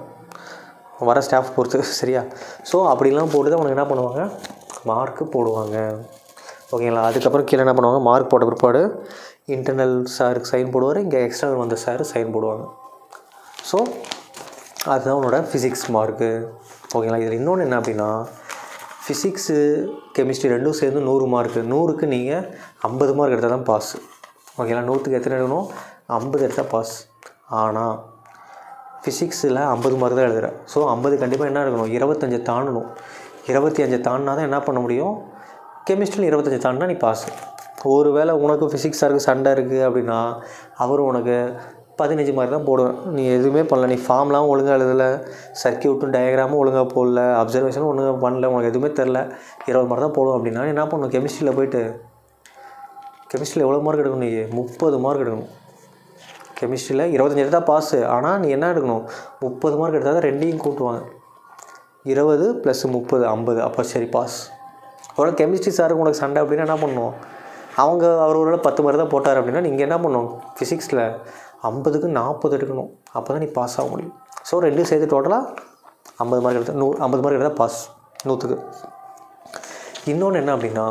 S1: வர ஸ்டாஃப் பொறுத்து சரியா ஸோ அப்படிலாம் போட்டு தான் உனக்கு என்ன பண்ணுவாங்க மார்க்கு போடுவாங்க ஓகேங்களா அதுக்கப்புறம் கீழே என்ன பண்ணுவாங்க மார்க் போட்ட பிற்பாடு இன்டர்னல் சாருக்கு சைன் போடுவார் இங்கே எக்ஸ்டர்னல் வந்த சார் சைன் போடுவாங்க ஸோ அதுதான் உன்னோட ஃபிசிக்ஸ் மார்க்கு ஓகேங்களா இதில் இன்னொன்று என்ன அப்படின்னா ஃபிசிக்ஸு கெமிஸ்ட்ரி ரெண்டும் சேர்ந்து நூறு மார்க்கு நூறுக்கு நீங்கள் ஐம்பது மார்க் எடுத்தால் தான் பாஸ் ஓகேங்களா நூற்றுக்கு எத்தனை எடுக்கணும் ஐம்பது எடுத்தால் பாஸ் ஆனால் ஃபிசிக்ஸில் ஐம்பது மார்க் தான் எழுதுகிறேன் ஸோ ஐம்பது கண்டிப்பாக என்ன இருக்கணும் இருபத்தஞ்சு தாண்டணும் இருபத்தி அஞ்சு தாண்டினா தான் என்ன பண்ண முடியும் கெமிஸ்ட்ரியில் இருபத்தஞ்சு தாண்டினா நீ பாஸ் ஒரு வேளை உனக்கு ஃபிசிக்ஸ் சாருக்கு சண்டை இருக்குது அப்படின்னா அவர் உனக்கு பதினஞ்சு மார்க் தான் போடுவேன் நீ எதுவுமே பண்ணல நீ ஃபார்ம்லாம் ஒழுங்காக எழுதலை சர்க்கியூட்டும் டயக்ராமும் ஒழுங்காக போடல அப்சர்வேஷனும் ஒழுங்காக பண்ணல உனக்கு எதுவுமே தெரில இருபது மார்க் தான் போடுவோம் அப்படின்னா நீ என்ன பண்ணணும் கெமிஸ்ட்ரியில் போயிட்டு கெமிஸ்ட்ரியில் எவ்வளோ மார்க் எடுக்கணும் நீ முப்பது மார்க் எடுக்கணும் கெமிஸ்ட்ரியில் இருபத்தஞ்சி எடுத்தால் பாஸு ஆனால் நீ என்ன எடுக்கணும் முப்பது மார்க் எடுத்தால் தான் ரெண்டையும் கூட்டுவாங்க இருபது ப்ளஸ் முப்பது ஐம்பது அப்போ சரி பாஸ் அவ்வளோ கெமிஸ்ட்ரி சாருக்கு உனக்கு சண்டை அப்படின்னா என்ன பண்ணணும் அவங்க அவர் ஒரு பத்து மார்க் தான் போட்டார் அப்படின்னா நீங்கள் என்ன பண்ணணும் ஃபிசிக்ஸில் ஐம்பதுக்கு நாற்பது எடுக்கணும் அப்போ தான் நீ பாஸ் ஆக முடியும் ஸோ ரெண்டும் சேர்த்து டோட்டலாக ஐம்பது மார்க் எடுத்தால் நூ ஐம்பது மார்க் எடுத்தால் பாஸ் நூற்றுக்கு இன்னொன்று என்ன அப்படின்னா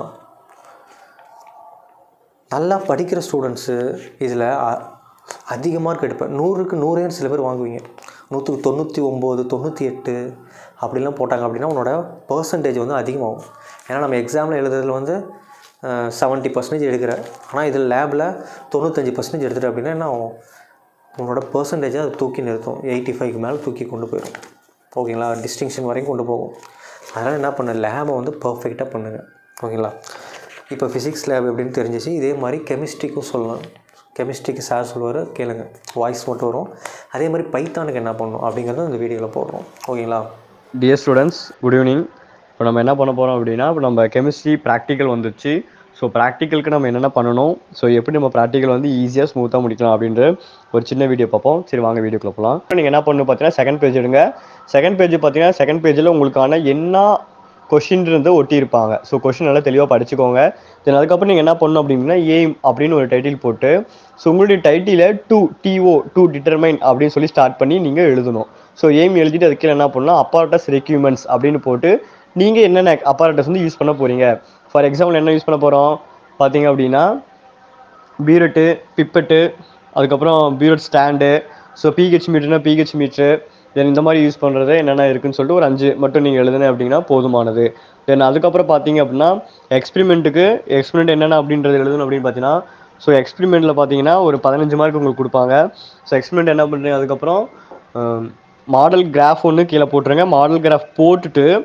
S1: நல்லா படிக்கிற ஸ்டூடெண்ட்ஸு இதில் அதிக மார்க் எடுப்பேன் நூறுக்கு நூறே சில பேர் வாங்குவீங்க நூற்றுக்கு தொண்ணூற்றி ஒம்பது தொண்ணூற்றி எட்டு அப்படிலாம் போட்டாங்க அப்படின்னா உன்னோட பர்சன்டேஜ் வந்து அதிகமாகும் ஏன்னா நம்ம எக்ஸாமில் எழுதுறதுல வந்து செவன்ட்டி பர்சன்டேஜ் எடுக்கிற ஆனால் இதில் லேபில் தொண்ணூத்தஞ்சு பர்சன்டேஜ் எடுத்துகிட்டு அப்படின்னா என்ன ஆகும் உன்னோட பர்சன்டேஜை அது தூக்கி நிறுத்தும் எயிட்டி ஃபைவ்க்கு மேலே தூக்கி கொண்டு போயிடும் ஓகேங்களா டிஸ்டிங்ஷன் வரைக்கும் கொண்டு போகும் அதனால் என்ன பண்ண லேபை வந்து பர்ஃபெக்டாக பண்ணுங்கள் ஓகேங்களா இப்போ ஃபிசிக்ஸ் லேப் எப்படின்னு தெரிஞ்சிச்சு இதே மாதிரி கெமிஸ்ட்ரிக்கும் சொல்லலாம் கெமிஸ்ட்ரிக்கு சார் சொல்லுவார் கேளுங்க வாய்ஸ் மட்டும் வரும் அதே மாதிரி பைத்தானுக்கு என்ன பண்ணணும் அப்படிங்கிறத இந்த வீடியோவில் போடுறோம் ஓகேங்களா
S2: டியர் ஸ்டூடெண்ட்ஸ் குட் ஈவினிங் இப்போ நம்ம என்ன பண்ண போகிறோம் அப்படின்னா இப்போ நம்ம கெமிஸ்ட்ரி ப்ராக்டிக்கல் வந்துச்சு ஸோ ப்ராக்டிக்கலுக்கு நம்ம என்னென்ன பண்ணணும் ஸோ எப்படி நம்ம ப்ராக்டிக்கல் வந்து ஈஸியாக ஸ்மூத்தாக முடிக்கலாம் அப்படின்ற ஒரு சின்ன வீடியோ பார்ப்போம் சரி வாங்க வீடியோக்குள்ள போகலாம் நீங்கள் என்ன பண்ணணும் பார்த்தீங்கன்னா செகண்ட் பேஜ் எடுங்க செகண்ட் பேஜ் பார்த்தீங்கன்னா செகண்ட் பேஜில் உங்களுக்கான என்ன கொஷின் இருந்து ஒட்டியிருப்பாங்க ஸோ கொஷின் நல்லா தெளிவாக படிச்சுக்கோங்க தென் அதுக்கப்புறம் நீங்கள் என்ன பண்ணணும் அப்படின்னா எய்ம் அப்படின்னு ஒரு டைட்டில் போட்டு ஸோ உங்களுடைய டைட்டிலை டூ டிஓ டூ டிட்டர்மைன் அப்படின்னு சொல்லி ஸ்டார்ட் பண்ணி நீங்கள் எழுதணும் ஸோ எய்ம் எழுதிட்டு அதுக்கு கீழே என்ன பண்ணலாம் அப்பார்டஸ் ரெக்யூமெண்ட்ஸ் அப்படின்னு போட்டு நீங்கள் என்னென்ன அப்பாரட்டஸ் வந்து யூஸ் பண்ண போகிறீங்க ஃபார் எக்ஸாம்பிள் என்ன யூஸ் பண்ண போகிறோம் பார்த்தீங்க அப்படின்னா பீரட்டு பிப்பட்டு அதுக்கப்புறம் பீரட் ஸ்டாண்டு ஸோ பிஹெச் மீட்டர்னா பிஹெச் மீட்ரு தென் இந்த மாதிரி யூஸ் பண்ணுறது என்னென்ன இருக்குன்னு சொல்லிட்டு ஒரு அஞ்சு மட்டும் நீங்கள் எழுதுனேன் அப்படின்னா போதுமானது தென் அதுக்கப்புறம் பார்த்தீங்க அப்படின்னா எக்ஸ்பிரிமெண்ட்டுக்கு எக்ஸ்பிரிமெண்ட் என்னென்ன அப்படின்றது எழுதணும் அப்படின்னு பார்த்தீங்கன்னா ஸோ எக்ஸ்பிரிமெண்ட்டில் பார்த்தீங்கன்னா ஒரு பதினஞ்சு மார்க் உங்களுக்கு கொடுப்பாங்க ஸோ எக்ஸ்பிரிமெண்ட் என்ன பண்ணுறீங்க அதுக்கப்புறம் மாடல் கிராஃப் ஒன்று கீழே போட்டுருங்க மாடல் கிராஃப் போட்டுட்டு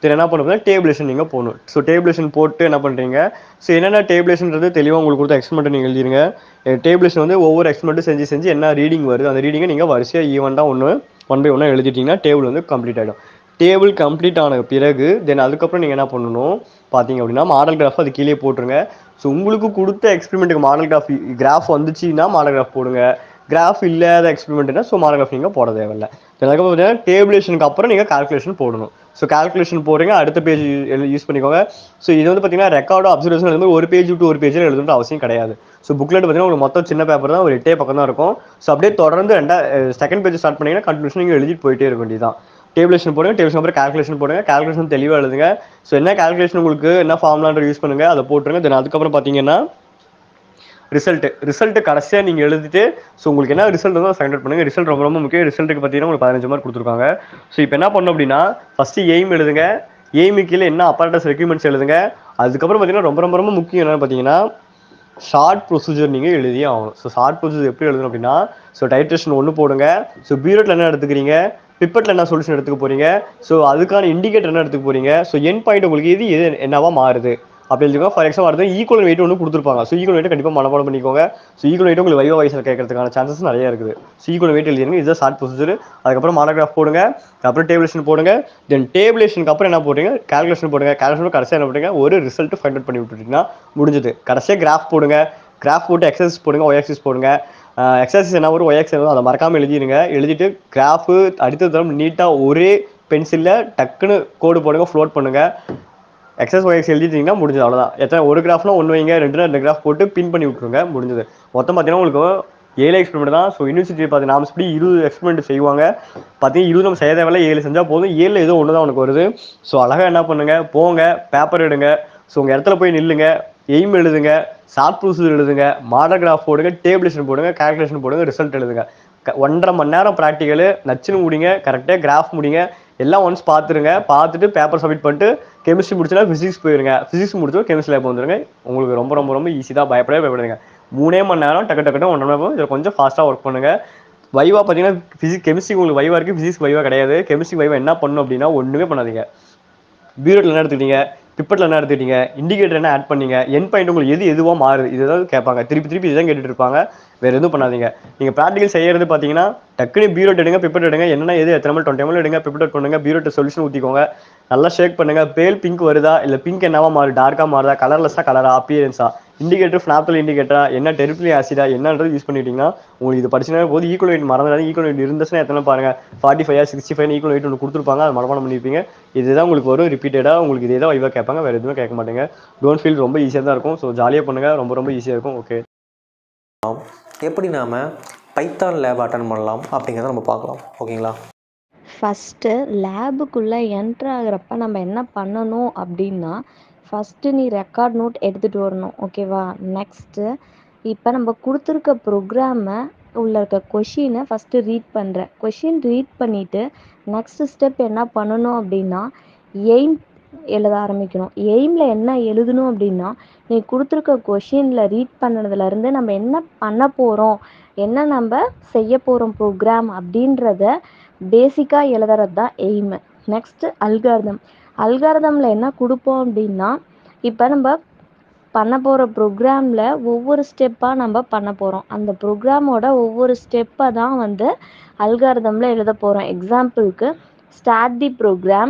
S2: தென் என்ன பண்ணுறது டேபிளேஷன் நீங்கள் போகணும் ஸோ டேபிளேஷன் போட்டு என்ன பண்ணுறீங்க ஸோ என்னென்ன டேபிளேஷன்றது தெளிவாக உங்களுக்கு கொடுத்த எக்ஸ்பெரிமெண்ட் நீங்கள் எழுதிருங்க டேபிளேஷன் வந்து ஒவ்வொரு எக்ஸ்பெரிமெண்ட்டும் செஞ்சு செஞ்சு என்ன ரீடிங் வருது அந்த ரீடிங்கை நீங்கள் வரிசையாக ஈவெண்ட்டாக ஒன்று ஒன் பை ஒன்னாக எழுதிட்டீங்கன்னா டேபிள் வந்து கம்ப்ளீட் ஆகிடும் டேபிள் கம்ப்ளீட் ஆன பிறகு தென் அதுக்கப்புறம் நீங்கள் என்ன பண்ணணும் பார்த்தீங்க அப்படின்னா மாடல் கிராஃப் அது கீழே போட்டுருங்க ஸோ உங்களுக்கு கொடுத்த எக்ஸ்பெரிமெண்ட்டுக்கு மாடல் கிராஃப் கிராஃப் வந்துச்சுன்னா மாடல் கிராஃப் போடுங்க கிராஃப் இல்லாத எக்ஸ்பெரிமெண்ட்னா ஸோ மாடல் கிராஃப் நீங்கள் போட தேவையில்லை அதுக்கப்புறம் பார்த்தீங்கன்னா டேபிளேஷனுக்கு அப்புறம் நீங்கள் கால்குலேஷன் போடணும் ஸோ கால்குலேஷன் போடுறீங்க அடுத்த பேஜ் யூஸ் பண்ணிக்கோங்க ஸோ இது வந்து பார்த்தீங்கன்னா ரெக்கார்டோ அப்சர்வேஷன் எழுதும்போது ஒரு பேஜ் விட்டு ஒரு பேஜில் எழுதணுன்ற அவசியம் கிடையாது ஸோ புக்லெட் பார்த்தீங்கன்னா உங்களுக்கு மொத்தம் சின்ன பேப்பர் தான் ஒரு எட்டே பக்கம் தான் இருக்கும் ஸோ அப்படியே தொடர்ந்து ரெண்டா செகண்ட் பேஜ் ஸ்டார்ட் பண்ணீங்கன்னா கண்டினியூஷன் நீங்கள் எழுதிட்டு போயிட்டே இருக்க வேண்டியதான் டேபிளேஷன் போடுங்க டேபிளேஷன் அப்புறம் கால்குலேஷன் போடுங்க கால்குலேஷன் தெளிவாக எழுதுங்க ஸோ என்ன கால்குலேஷன் உங்களுக்கு என்ன ஃபார்ம்லான்ற யூஸ் பண்ணுங்க அதை போட்டுருங்க தென் அதுக்கப்புறம் பார்த்தீங்கன்னா ரிசல்ட் ரிசல்ட் கடைசியாக நீங்கள் எழுதிட்டு ஸோ உங்களுக்கு என்ன ரிசல்ட் வந்து ஃபைண்ட் அவுட் பண்ணுங்க ரிசல்ட் ரொம்ப ரொம்ப முக்கியம் ரிசல்ட்டுக்கு பார்த்தீங்கன்னா உங்களுக்கு பதினஞ்சு மார்க் கொடுத்துருக்காங்க ஸோ இப்போ என்ன பண்ணணும் அப்படின்னா ஃபஸ்ட்டு எய்ம் எழுதுங்க எய்மு கீழே என்ன அப்பாரட்டஸ் ரெக்யூமெண்ட்ஸ் எழுதுங்க அதுக்கப்புறம் பார்த்தீங்கன்னா ரொம்ப ரொம்ப ரொம்ப முக்கியம் என்னன்னு பார்த்தீங்கன்னா ஷார்ட் ப்ரொசீஜர் நீங்கள் எழுதியே ஆகணும் ஸோ ஷார்ட் ப்ரொசீஜர் எப்படி எழுதணும் அப்படின்னா ஸோ டைட்ரேஷன் ஒன்று போடுங்க ஸோ பீரோட்டில் என்ன எடுத்துக்கிறீங்க பிப்பட்டில் என்ன சொல்யூஷன் எடுத்துக்க போறீங்க ஸோ அதுக்கான இண்டிகேட்டர் என்ன எடுத்துக்க போறீங்க ஸோ என் பாயிண்ட் உங்களுக்கு இது எது என்னவா மாறுது அப்படி எழுதிக்கோங்க ஃபார் எக்ஸாம்பிள் அடுத்து ஈக்குவல் வெயிட் ஒன்று கொடுத்துருப்பாங்க ஸோ ஈக்குவல் வெயிட் கண்டிப்பாக மனப்பாடம் பண்ணிக்கோங்க ஸோ ஈக்குவல் வெயிட் உங்களுக்கு வைவா வயசில் கேட்கறதுக்கான சான்சஸ் நிறைய இருக்குது ஸோ ஈக்குவல் வெயிட் எழுதிருங்க இதுதான் ஷார்ட் ப்ரொசீஜர் அதுக்கப்புறம் மானோகிராஃப் போடுங்க அப்புறம் டேபிளேஷன் போடுங்க தென் டேபிளேஷனுக்கு அப்புறம் என்ன போடுங்க கால்குலேஷன் போடுங்க கால்குலேஷன் கடைசியாக என்ன பண்ணுங்க ஒரு ரிசல்ட் ஃபைண்ட் அவுட் பண்ணி விட்டுட்டீங்கன்னா முடிஞ்சது கடைசியாக கிராஃப் போடுங்க கிராஃப் போட்டு எக்ஸசைஸ் போடுங்க ஒய் ஆக்சிஸ் போடுங்க எக்ஸசைஸ் என்ன வரும் ஒய் ஆக்சிஸ் அதை மறக்காமல் எழுதிடுங்க எழுதிட்டு கிராஃபு அடுத்த தரம் நீட்டாக ஒரே பென்சிலில் டக்குன்னு கோடு போடுங்க ஃப்ளோட் பண்ணுங்க எக்ஸஸ் ஒய்எக்ஸ் எழுதிட்டீங்கன்னா முடிஞ்சது அவ்வளோதான் எத்தனை ஒரு கிராஃப்னா ஒன்று வைங்க ரெண்டு ரெண்டு கிராஃப் போட்டு பின் பண்ணி விட்ருங்க முடிஞ்சது மொத்தம் பார்த்தீங்கன்னா உங்களுக்கு ஏழு எக்ஸ்பெரிமெண்ட் தான் ஸோ யூனிவர்சிட்டி பார்த்து நாம படி இருபது எக்ஸ்பெரிமெண்ட் செய்வாங்க பார்த்தீங்கன்னா இருபது நம்ம செய்ய தேவையில்ல ஏழு செஞ்சால் போதும் ஏழில் ஏதோ ஒன்று தான் உனக்கு வருது ஸோ அழகாக என்ன பண்ணுங்க போங்க பேப்பர் எடுங்க ஸோ உங்கள் இடத்துல போய் நில்லுங்க எய்ம் எழுதுங்க ஷார்ட் ப்ரொசீஜர் எழுதுங்க மாடல் கிராஃப் போடுங்க டேபிளேஷன் போடுங்க கால்குலேஷன் போடுங்க ரிசல்ட் எழுதுங்க க- ஒன்றரை மணி நேரம் ப்ராக்டிக்கலு நச்சுன்னு முடிங்க கரெக்டாக கிராஃப் முடிங்க எல்லாம் ஒன்ஸ் பார்த்துருங்க பார்த்துட்டு பேப்பர் சப்மிட் பண்ணிட்டு கெமிஸ்ட்ரி முடிச்சுனா ஃபிசிக்ஸ் போயிருங்க ஃபிசிக்ஸ் முடிச்சு கெமிஸ்ட்ரி லேப் வந்துருங்க உங்களுக்கு ரொம்ப ரொம்ப ரொம்ப ஈஸி தான் பயப்படவே பயப்படுங்க மூணே மணி நேரம் டக்கு டக்கு ஒன்றரை மணி நேரம் இதில் கொஞ்சம் ஃபாஸ்ட்டாக ஒர்க் பண்ணுங்க வைவா பார்த்தீங்கன்னா ஃபிசிக்ஸ் கெமிஸ்ட்ரி உங்களுக்கு வைவா இருக்குது ஃபிசிக்ஸ் வைவா கிடையாது கெமிஸ்ட்ரி வைவா என்ன பண்ணணும் அப்படின்னா ஒன்றுமே பண்ணாதீங்க பீரோட்டில் என்ன எடுத்துக்கிட்டீங்க பிப்பட்டில் என்ன எடுத்துக்கிட்டீங்க இண்டிகேட்டர் என்ன ஆட் பண்ணீங்க என் பாயிண்ட் உங்களுக்கு எது எதுவாக மாறுது இது ஏதாவது கேட்பாங்க திருப்பி திருப்பி இதுதான் கேட்டுட்டு இருப்பாங்க வேற எதுவும் பண்ணாதீங்க நீங்கள் ப்ராக்டிகல் செய்யறது பார்த்தீங்கன்னா டக்குனு பீரோட் எடுங்க பிப்பட் எடுங்க என்னென்ன எது எத்தனை மணி டுவெண்ட்டி மணி எடுங்க பிப்பட் பண்ணுங்க பீரோட்டை சொல்யூஷன் ஊற்றிக்கோங்க நல்லா ஷேக் பண்ணுங்க பேல் பிங்க் வருதா இல்லை பிங்க் என்னவா மாறு டார்க்காக மாறுதா கலர்லெஸ்ஸாக கலரா அப்பியரன்ஸா இண்டிகேட்டர் ஃப்னாப்டல் இண்டிகேட்டரா என்ன டெரிப்ளி ஆசிடா என்னன்றது யூஸ் பண்ணிட்டீங்கன்னா உங்களுக்கு இது படிச்சுனா போது ஈக்குவல் வெயிட் மறந்துடாது ஈக்குவல் வெயிட் இருந்துச்சுன்னா எத்தனை பாருங்க forty five sixty five equal weight ஒன்று கொடுத்துருப்பாங்க அது மனப்பாடம் பண்ணியிருப்பீங்க இதுதான் உங்களுக்கு வரும் ரிப்பீட்டடாக உங்களுக்கு இதே தான் வைவாக கேட்பாங்க வேறு எதுவுமே கேட்க மாட்டேங்க டோன்ட் ஃபீல் ரொம்ப ஈஸியாக தான் இருக்கும் ஸோ ஜாலியாக பண்ணுங்க ரொம்ப ரொம்ப ஈஸியாக இருக்கும் ஓகே
S1: எப்படி நாம் பைத்தான் லேப் அட்டன் பண்ணலாம் அப்படிங்கிறத நம்ம பார்க்கலாம் ஓகேங்களா
S3: ஃபஸ்ட்டு லேபுக்குள்ளே என்ட்ரு ஆகுறப்ப நம்ம என்ன பண்ணணும் அப்படின்னா ஃபஸ்ட்டு நீ ரெக்கார்ட் நோட் எடுத்துகிட்டு வரணும் ஓகேவா நெக்ஸ்ட்டு இப்போ நம்ம கொடுத்துருக்க ப்ரோக்ராமை உள்ள இருக்க கொஷினை ஃபஸ்ட்டு ரீட் பண்ணுறேன் கொஷின் ரீட் பண்ணிவிட்டு நெக்ஸ்ட் ஸ்டெப் என்ன பண்ணணும் அப்படின்னா எய்ம் எழுத ஆரம்பிக்கணும் எய்மில் என்ன எழுதணும் அப்படின்னா நீ கொடுத்துருக்க கொஷினில் ரீட் பண்ணதுலேருந்து நம்ம என்ன பண்ண போகிறோம் என்ன நம்ம செய்ய போகிறோம் ப்ரோக்ராம் அப்படின்றத பேசிக்காக எழுதுறது தான் எய்மு நெக்ஸ்ட்டு அல்காரிதம் அல்காரிதமில் என்ன கொடுப்போம் அப்படின்னா இப்போ நம்ம பண்ண போகிற ப்ரோக்ராமில் ஒவ்வொரு ஸ்டெப்பாக நம்ம பண்ண போகிறோம் அந்த ப்ரோக்ராமோட ஒவ்வொரு ஸ்டெப்பை தான் வந்து அல்காரிதமில் எழுத போகிறோம் எக்ஸாம்பிளுக்கு start the program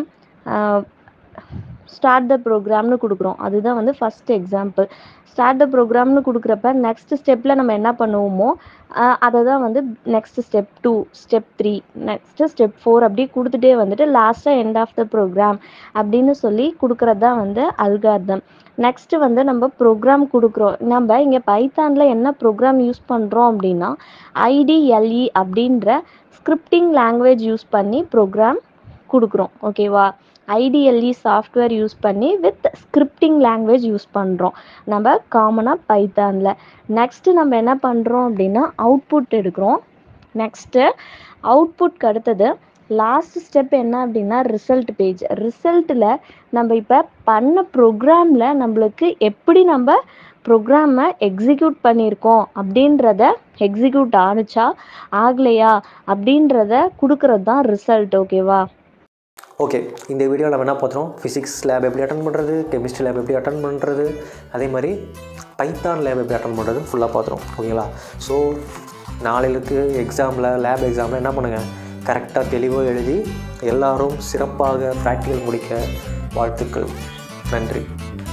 S3: start the ப்ரோக்ராம்னு கொடுக்குறோம் அதுதான் வந்து ஃபஸ்ட் எக்ஸாம்பிள் ஸ்டார்ட் த ப்ரோக்ராம்னு கொடுக்குறப்ப நெக்ஸ்ட் ஸ்டெப்பில் நம்ம என்ன பண்ணுவோமோ ஆஹ் அதை தான் வந்து next step two step three next step four அப்படி கொடுத்துட்டே வந்துட்டு லாஸ்ட்டாக எண்ட் ஆஃப் த ப்ரோக்ராம் அப்படின்னு சொல்லி கொடுக்குறது தான் வந்து அல்கார்தம் நெக்ஸ்ட்டு வந்து நம்ம ப்ரோக்ராம் கொடுக்குறோம் நம்ம இங்கே பைத்தானில் என்ன ப்ரோக்ராம் யூஸ் பண்ணுறோம் அப்படின்னா ஐடிஎல்இ அப்படின்ற ஸ்கிரிப்டிங் லாங்குவேஜ் யூஸ் பண்ணி ப்ரோக்ராம் கொடுக்குறோம் ஓகேவா ஐடிஎல்இ சாஃப்ட்வேர் யூஸ் பண்ணி வித் ஸ்கிரிப்டிங் லாங்குவேஜ் யூஸ் பண்ணுறோம் நம்ம காமனாக பைத்தானில் நெக்ஸ்ட்டு நம்ம என்ன பண்ணுறோம் அப்படின்னா அவுட்புட் எடுக்கிறோம் நெக்ஸ்ட்டு அவுட்புட்க்கு அடுத்தது லாஸ்ட் ஸ்டெப் என்ன அப்படின்னா ரிசல்ட் பேஜ் ரிசல்ட்டில் நம்ம இப்போ பண்ண ப்ரோக்ராமில் நம்மளுக்கு எப்படி நம்ம ப்ரோக்ராமை எக்ஸிக்யூட் பண்ணியிருக்கோம் அப்படின்றத எக்ஸிக்யூட் ஆணுச்சா ஆகலையா அப்படின்றத கொடுக்கறது தான் ரிசல்ட் ஓகேவா
S1: ஓகே இந்த வீடியோவில் நம்ம என்ன பார்த்தோம் ஃபிசிக்ஸ் லேப் எப்படி அட்டன் பண்ணுறது கெமிஸ்ட்ரி லேப் எப்படி அட்டன் பண்ணுறது அதே மாதிரி பைத்தான் லேப் எப்படி அட்டன் பண்ணுறது ஃபுல்லாக பார்த்துரும் ஓகேங்களா ஸோ நாளைக்கு எக்ஸாமில் லேப் எக்ஸாமில் என்ன பண்ணுங்கள் கரெக்டாக தெளிவாக எழுதி எல்லாரும் சிறப்பாக ப்ராக்டிக்கல் முடிக்க வாழ்த்துக்கள் நன்றி